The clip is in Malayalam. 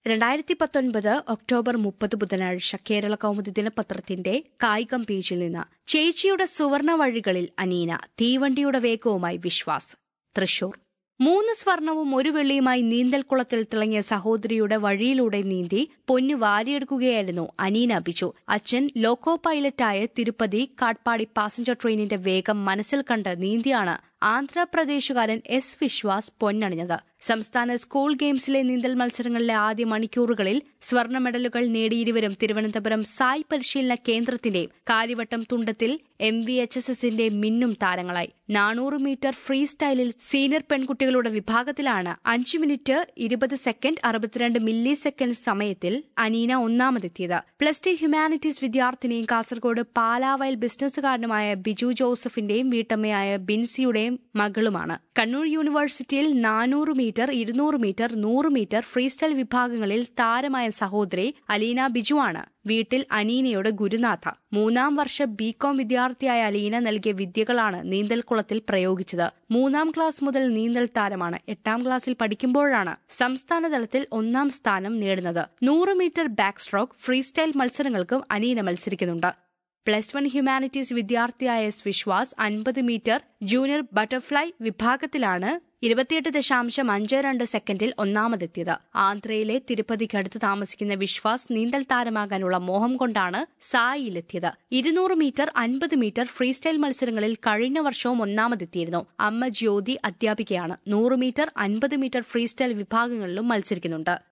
രണ്ടായിരത്തി പത്തൊൻപത് ഒക്ടോബർ മുപ്പത് ബുധനാഴ്ച കേരള കൗമുദി ദിനപത്രത്തിന്റെ കായികം പേജിൽ നിന്ന് ചേച്ചിയുടെ സുവർണ വഴികളിൽ അനീന തീവണ്ടിയുടെ വേഗവുമായി വിശ്വാസ് തൃശൂർ മൂന്ന് സ്വർണവും ഒരു വെള്ളിയുമായി നീന്തൽക്കുളത്തിൽ തിളങ്ങിയ സഹോദരിയുടെ വഴിയിലൂടെ നീന്തി പൊന്നു വാരിയെടുക്കുകയായിരുന്നു അനീന ബിജു അച്ഛൻ ലോക്കോ പൈലറ്റായ തിരുപ്പതി കാട്പാടി പാസഞ്ചർ ട്രെയിനിന്റെ വേഗം മനസ്സിൽ കണ്ട് നീന്തിയാണ് ആന്ധ്രാപ്രദേശുകാരൻ എസ് വിശ്വാസ് പൊന്നണിഞ്ഞത് സംസ്ഥാന സ്കൂൾ ഗെയിംസിലെ നീന്തൽ മത്സരങ്ങളിലെ ആദ്യ മണിക്കൂറുകളിൽ സ്വർണ്ണ മെഡലുകൾ നേടി ഇരുവരും തിരുവനന്തപുരം സായ് പരിശീലന കേന്ദ്രത്തിന്റെ കാര്യവട്ടം തുണ്ടത്തിൽ എം വി എച്ച് എസ് എസിന്റെ മിന്നും താരങ്ങളായി നാനൂറ് മീറ്റർ ഫ്രീ സ്റ്റൈലിൽ സീനിയർ പെൺകുട്ടികളുടെ വിഭാഗത്തിലാണ് അഞ്ച് മിനിറ്റ് ഇരുപത് സെക്കൻഡ് അറുപത്തിരണ്ട് മില്ലി സെക്കൻഡ് സമയത്തിൽ അനീന ഒന്നാമതെത്തിയത് പ്ലസ് ടു ഹ്യൂമാനിറ്റീസ് വിദ്യാർത്ഥിനിയും കാസർഗോഡ് പാലാവയൽ ബിസിനസ്സുകാരനുമായ ബിജു ജോസഫിന്റെയും വീട്ടമ്മയായ ബിൻസിയുടെയും മകളുമാണ് കണ്ണൂർ യൂണിവേഴ്സിറ്റിയിൽ നാനൂറ് മീറ്റർ ഇരുന്നൂറ് മീറ്റർ നൂറ് മീറ്റർ ഫ്രീസ്റ്റൈൽ വിഭാഗങ്ങളിൽ താരമായ സഹോദരി അലീന ബിജുവാണ് വീട്ടിൽ അനീനയുടെ ഗുരുനാഥ മൂന്നാം വർഷ ബികോം വിദ്യാർത്ഥിയായ അലീന നൽകിയ വിദ്യകളാണ് നീന്തൽക്കുളത്തിൽ പ്രയോഗിച്ചത് മൂന്നാം ക്ലാസ് മുതൽ നീന്തൽ താരമാണ് എട്ടാം ക്ലാസ്സിൽ പഠിക്കുമ്പോഴാണ് സംസ്ഥാന തലത്തിൽ ഒന്നാം സ്ഥാനം നേടുന്നത് നൂറ് മീറ്റർ ബാക്ക് സ്ട്രോക്ക് ഫ്രീസ്റ്റൈൽ മത്സരങ്ങൾക്കും അനീന മത്സരിക്കുന്നുണ്ട് പ്ലസ് വൺ ഹ്യൂമാനിറ്റീസ് വിദ്യാർത്ഥിയായ എസ് വിശ്വാസ് അൻപത് മീറ്റർ ജൂനിയർ ബട്ടർഫ്ലൈ വിഭാഗത്തിലാണ് ഇരുപത്തിയെട്ട് ദശാംശം അഞ്ച് രണ്ട് സെക്കൻഡിൽ ഒന്നാമതെത്തിയത് ആന്ധ്രയിലെ തിരുപ്പതിക്കടുത്ത് താമസിക്കുന്ന വിശ്വാസ് നീന്തൽ താരമാകാനുള്ള മോഹം കൊണ്ടാണ് സായിയിലെത്തിയത് ഇരുന്നൂറ് മീറ്റർ അൻപത് മീറ്റർ ഫ്രീസ്റ്റൈൽ മത്സരങ്ങളിൽ കഴിഞ്ഞ വർഷവും ഒന്നാമതെത്തിയിരുന്നു അമ്മ ജ്യോതി അധ്യാപികയാണ് നൂറ് മീറ്റർ അൻപത് മീറ്റർ ഫ്രീസ്റ്റൈൽ വിഭാഗങ്ങളിലും മത്സരിക്കുന്നുണ്ട്